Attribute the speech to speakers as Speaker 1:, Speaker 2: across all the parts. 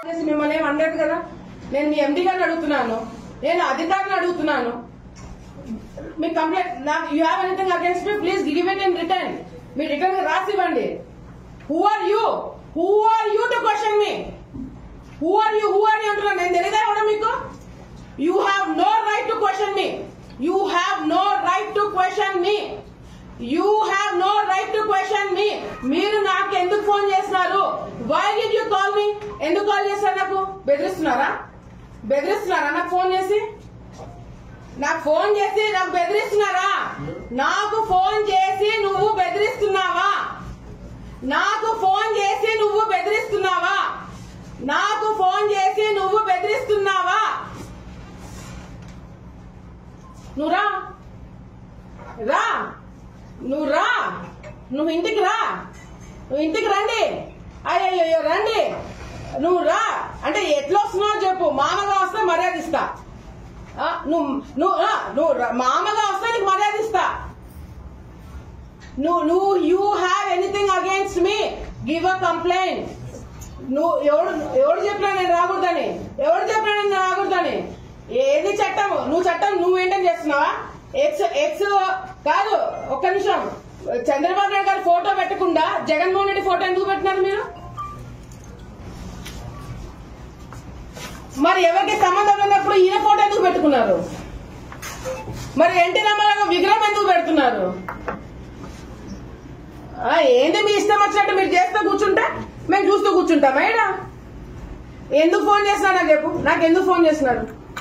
Speaker 1: చేసి మిమ్మల్ని ఏం అనలేదు కదా నేను మీ ఎండి గారిని అడుగుతున్నాను నేను అధికారిని అడుగుతున్నాను మీ కంప్లైంట్ నాకు you have anything against me please give it in written మీరు రిటర్న్ రాసి ఇవ్వండి who are you who are you to question me who are you who are you అంటున్నాను నేను తెలియదా ఎవడా మీకు you have no right to question me you have no right to question me you have no right to question me మీరు నాకు ఎందుకు phone చేస్తున్నారు why did you call me ఎందుకు కాల్ చేశారు నాకు బెదిరిస్తున్నారా బెదిరిస్తున్నారా నాకు ఫోన్ చేసి నాకు ఫోన్ చేసి నాకు బెదిరిస్తున్నారా నాకు ఫోన్ చేసి నువ్వు బెదిరిస్తున్నావా నాకు ఫోన్ చేసి నువ్వు బెదిరిస్తున్నావా నాకు ఫోన్ చేసి నువ్వు బెదిరిస్తున్నావా నువ్వు రా రా నువ్వు రా నువ్వు ఇంటికి రా నువ్వు ఇంటికి రండి అయ్యో రండి నువ్వు రా అంటే ఎట్లా వస్తున్నావు చెప్పు మామగా వస్తే మర్యాద ఇస్తా ఆ, నువ్వు నువ్వు ఆ, నువ్వు రా- మామగా వస్తే నీకు మర్యాద ఇస్తా నువ్వు నువ్వు you have anything against me give a complaint నువ్వు ఎవడు ఎవడు చెప్పినా నేను రాకూడదని ఎవడు చెప్పినా నేను రాకూడదని ఏది చట్టం నువ్వు చట్టం నువ్వు మెయింటైన్ చేస్తున్నావా ఎక్స్ ఎక్స్ కాదు ఒక్క నిమిషం చంద్రబాబు నాయుడు గారి ఫోటో పెట్టకుండా జగన్మోహన్ రెడ్డి ఫోటో ఎందుకు పెట్టినారు మీరు మరి ఎవరికి సంబంధం ఉన్నప్పుడు ఈయన ఫోటో ఎందుకు పెట్టుకున్నారు మరి ఎన్టీ రామారావు విగ్రహం ఎందుకు పెడుతున్నారు ఆ, ఏంటి మీ ఇష్టం వచ్చినట్టు మీరు చేస్తూ కూర్చుంటే మేము చూస్తూ కూర్చుంటాం ఏడా ఎందుకు ఫోన్ చేస్తున్నారు నాకు చెప్పు నాకు ఎందుకు ఫోన్ చేస్తున్నారు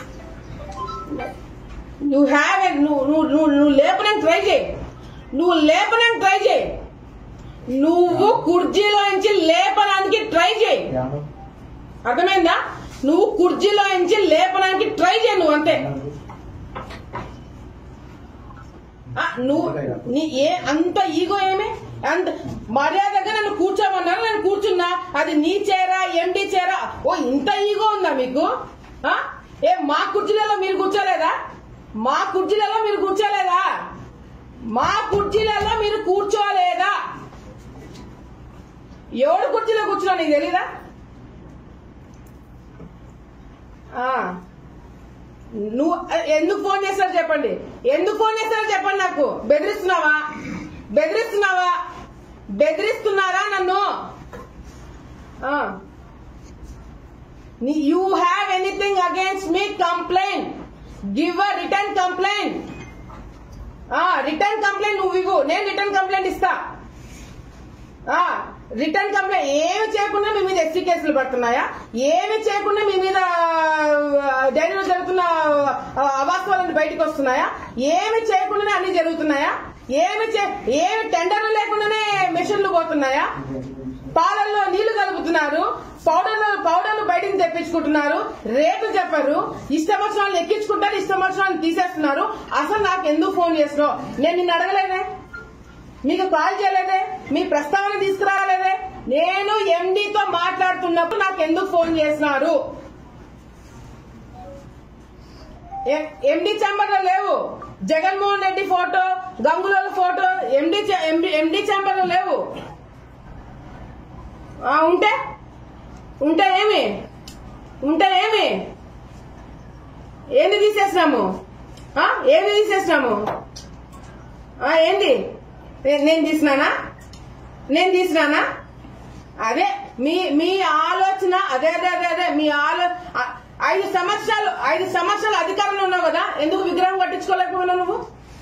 Speaker 1: నువ్వు హ్యావ్ నువ్వు నువ్వు నువ్వు నువ్వు లేపడానికి ట్రై చేయి నువ్వు లేపడానికి ట్రై చేయి నువ్వు కుర్జీలో నుంచి లేపడానికి ట్రై చేయి అర్థమైందా నువ్వు కుర్చీలో నుంచి లేపడానికి ట్రై చేయి నువ్వు అంతే ఆ, నువ్వు నీ ఏ అంత ఈగో ఏమి అంత మర్యాదగా నన్ను కూర్చోమన్నారు నేను కూర్చున్నా అది నీ చేరా ఎండి చేరా ఓ ఇంత ఈగో ఉందా మీకు ఆ? ఏ మా కుర్చీలలో మీరు కూర్చోలేదా మా కుర్చీలలో మీరు కూర్చోలేదా మా కుర్చీలలో మీరు కూర్చోలేదా ఎవడు కుర్చీలో కూర్చున్నా నీకు తెలీదా ఆ. నువ్వు ఎందుకు ఫోన్ చేస్తారో చెప్పండి ఎందుకు ఫోన్ చేస్తారో చెప్పండి నాకు బెదిరిస్తున్నావా బెదిరిస్తున్నావా బెదిరిస్తున్నారా నన్ను you have anything against me complaint give a written complaint written complaint నువ్వు ఇవ్వు నేను రిటర్న్ కంప్లైంట్ ఇస్తా రిటర్న్ కంప్లైంట్ ఏమి చేయకుండా మీ మీద ఎస్సీ కేసులు పడుతున్నాయా ఏమి చేయకుండా మీ మీద డైరీలో జరుగుతున్న ఆ, అవాస్తవాలన్నీ బయటకు వస్తున్నాయా ఏమి చేయకుండానే అన్ని జరుగుతున్నాయా ఏమి చే ఏమి టెండర్లు లేకుండానే మెషిన్లు పోతున్నాయా పాలల్లో నీళ్లు కలుపుతున్నారు పౌడర్లు పౌడర్లు బయటికి తెప్పించుకుంటున్నారు రేటు చెప్పరు ఇష్టం వచ్చిన వాళ్ళని ఎక్కించుకుంటారు ఇష్టం వచ్చిన వాళ్ళని తీసేస్తున్నారు అసలు నాకు ఎందుకు ఫోన్ చేసినావు నేను నిన్ను అడగలేదే మీకు కాల్ చేయలేదే మీ ప్రస్తావన తీసుకురాలేదే నేను ఎండితో మాట్లాడుతున్నప్పుడు నాకు ఎందుకు ఫోన్ చేసినారు ఎండి ఛాంబర్ లో లేవు Jaganmohan Reddy photo Gangula photo MD MD chamber లో లేవు ఆ, ఉంటే ఉంటే ఏమి ఉంటే ఏమి ఏంది తీసేసినాము ఆ, ఏంది తీసేసినాము ఆ, ఏంది నే- నేను తీసినానా నేను తీసినానా అదే మీ మీ ఆలోచన అదే అదే అదే అదే మీ ఆలో ఆ- ఐదు సంవత్సరాలు ఐదు సంవత్సరాలు అధికారంలో ఉన్నావు కదా ఎందుకు విగ్రహం కట్టించుకోలేకపోయినావు నువ్వు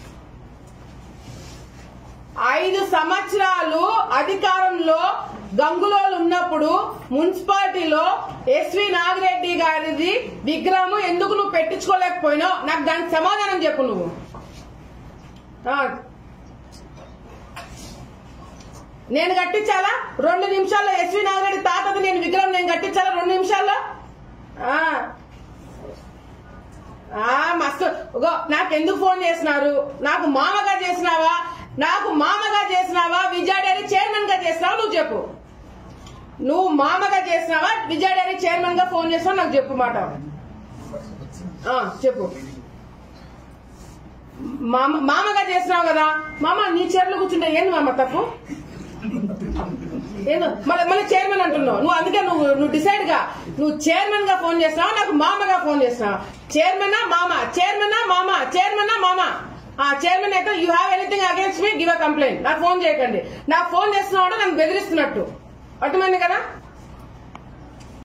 Speaker 1: ఐదు సంవత్సరాలు అధికారంలో గంగులోలు ఉన్నప్పుడు మున్సిపాలిటీలో ఎస్వి నాగిరెడ్డి గారిది విగ్రహం ఎందుకు నువ్వు పెట్టించుకోలేకపోయినావు నాకు దానికి సమాధానం చెప్పు నువ్వు ఆ, నేను కట్టించాలా రెండు నిమిషాల్లో ఎస్వి నాగిరెడ్డి తాతది నేను విగ్రహం నేను కట్టించాలా రెండు నిమిషాల్లో ఆ. ఆ మస్తు ఇగో నాకెందుకు ఫోన్ చేసినారు నాకు మామగా చేసినావా నాకు మామగా చేసినావా విజయ డైరీ చైర్మన్ గా చేసినావా నువ్వు చెప్పు నువ్వు మామగా చేసినావా విజయ డైరీ చైర్మన్ గా ఫోన్ చేసినావా నాకు చెప్పు మాట ఆ, చెప్పు మామ మామగా చేసినావు కదా మామ నీ చీరలు కూర్చుంటే ఏంది మామ తప్పు ఏదో మళ్ళీ మళ్ళీ చైర్మన్ అంటున్నావు నువ్వు అందుకే నువ్వు నువ్వు డిసైడ్ గా నువ్వు చైర్మన్ గా ఫోన్ చేస్తున్నావు నాకు మామగా ఫోన్ చేస్తున్నావు చైర్మన్ మామ చైర్మన్ మామ చైర్మన్ మామ ఆ చైర్మన్ అయితే you have anything against me give a complaint నాకు ఫోన్ చేయకండి నాకు ఫోన్ చేస్తున్నావు అంటే నన్ను బెదిరిస్తున్నట్టు అర్థమైంది కదా